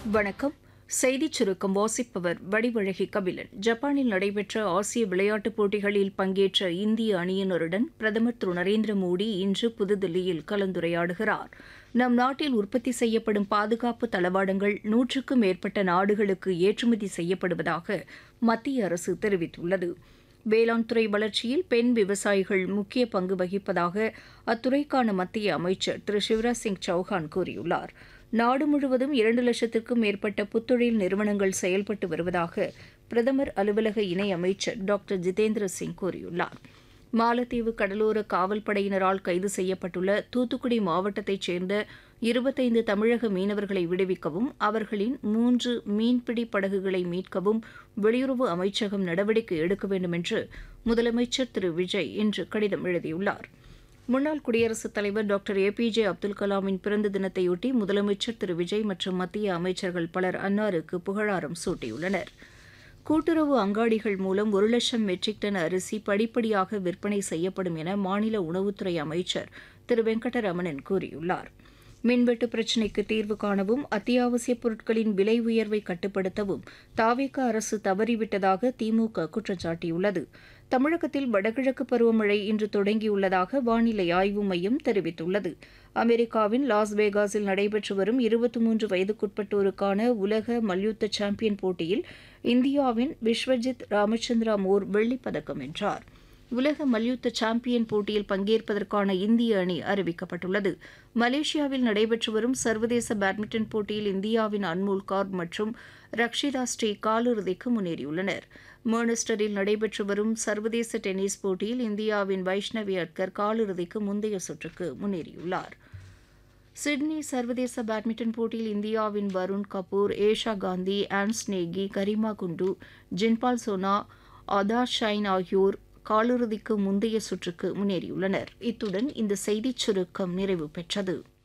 வணக்கம் செய்திச் சுருக்கம் வாசிப்பவர் வடிவழகி கபிலன் ஜப்பானில் நடைபெற்ற ஆசிய விளையாட்டுப் போட்டிகளில் பங்கேற்ற இந்திய அணியினருடன் பிரதமர் திரு நரேந்திர மோடி இன்று புதுதில்லியில் கலந்துரையாடுகிறார் நம் நாட்டில் உற்பத்தி செய்யப்படும் பாதுகாப்பு தளவாடங்கள் நூற்றுக்கும் மேற்பட்ட நாடுகளுக்கு ஏற்றுமதி செய்யப்படுவதாக மத்திய அரசு தெரிவித்துள்ளது வேளாண் துறை வளர்ச்சியில் பெண் விவசாயிகள் முக்கிய பங்கு வகிப்பதாக அத்துறைக்கான மத்திய அமைச்சர் திரு சிவராஜ் சிங் சௌஹான் கூறியுள்ளார் நாடு முழுவதும் இரண்டு லட்சத்திற்கும் மேற்பட்ட புத்தொழில் நிறுவனங்கள் செயல்பட்டு வருவதாக பிரதமர் அலுவலக இணை அமைச்சர் டாக்டர் ஜிதேந்திர சிங் கூறியுள்ளார் மாலத்தீவு கடலோர காவல்படையினரால் கைது செய்யப்பட்டுள்ள தூத்துக்குடி மாவட்டத்தைச் சேர்ந்த இருபத்தைந்து தமிழக மீனவர்களை விடுவிக்கவும் அவர்களின் மூன்று மீன்பிடி படகுகளை மீட்கவும் வெளியுறவு அமைச்சகம் நடவடிக்கை எடுக்க வேண்டும் என்று முதலமைச்சர் திரு விஜய் இன்று கடிதம் எழுதியுள்ளார் முன்னாள் குடியரசுத் தலைவர் doctor A P J Abdul கலாமின் பிறந்த தினத்தையொட்டி முதலமைச்சர் திரு விஜய் மற்றும் மத்திய அமைச்சர்கள் பலர் அன்னாருக்கு புகழாரம் சூட்டியுள்ளனர் கூட்டுறவு அங்காடிகள் மூலம் ஒரு லட்சம் மெட்ரிக் டன் அரிசி படிப்படியாக விற்பனை செய்யப்படும் என மாநில உணவுத்துறை அமைச்சர் திரு வெங்கடரமணன் கூறியுள்ளார் மின்வெட்டு பிரச்சினைக்கு தீர்வு காணவும் அத்தியாவசியப் பொருட்களின் விலை உயர்வை கட்டுப்படுத்தவும் தாவேக அரசு தவறிவிட்டதாக திமுக குற்றம் சாட்டியுள்ளது தமிழகத்தில் வடகிழக்கு பருவமழை இன்று தொடங்கியுள்ளதாக வானிலை ஆய்வு மையம் தெரிவித்துள்ளது அமெரிக்காவின் லாஸ் வேகாஸில் நடைபெற்று வரும் இருபத்தி மூன்று வயதுக்குட்பட்டோருக்கான உலக மல்யுத்த சாம்பியன் போட்டியில் இந்தியாவின் விஸ்வஜித் ராமச்சந்திரா மோர் வெள்ளிப்பதக்கம் வென்றார் உலக மல்யுத்த சாம்பியன் போட்டியில் பங்கேற்பதற்கான இந்திய அணி அறிவிக்கப்பட்டுள்ளது மலேசியாவில் நடைபெற்று வரும் சர்வதேச பேட்மிண்டன் போட்டியில் இந்தியாவின் அன்மோல் கார்ப் மற்றும் ரக்ஷிதா ஸ்ரீ காலிறுதிக்கு முன்னேறியுள்ளனர் மேர்னஸ்டரில் நடைபெற்று வரும் சர்வதேச டென்னிஸ் போட்டியில் இந்தியாவின் வைஷ்ணவி அட்கர் காலிறுதிக்கு முந்தைய சுற்றுக்கு முன்னேறியுள்ளார் சிட்னி சர்வதேச பேட்மிண்டன் போட்டியில் இந்தியாவின் வருண் கபூர் ஏஷா காந்தி ஆன்ஸ் நேகி கரிமா குண்டு ஜின்பால் சோனா அதார் ஷைன் ஆகியோர் காலிறுதிக்கு முந்தைய சுற்றுக்கு முன்னேறியுள்ளனர் இத்துடன் இந்த செய்திச் சுருக்கம் நிறைவு பெற்றது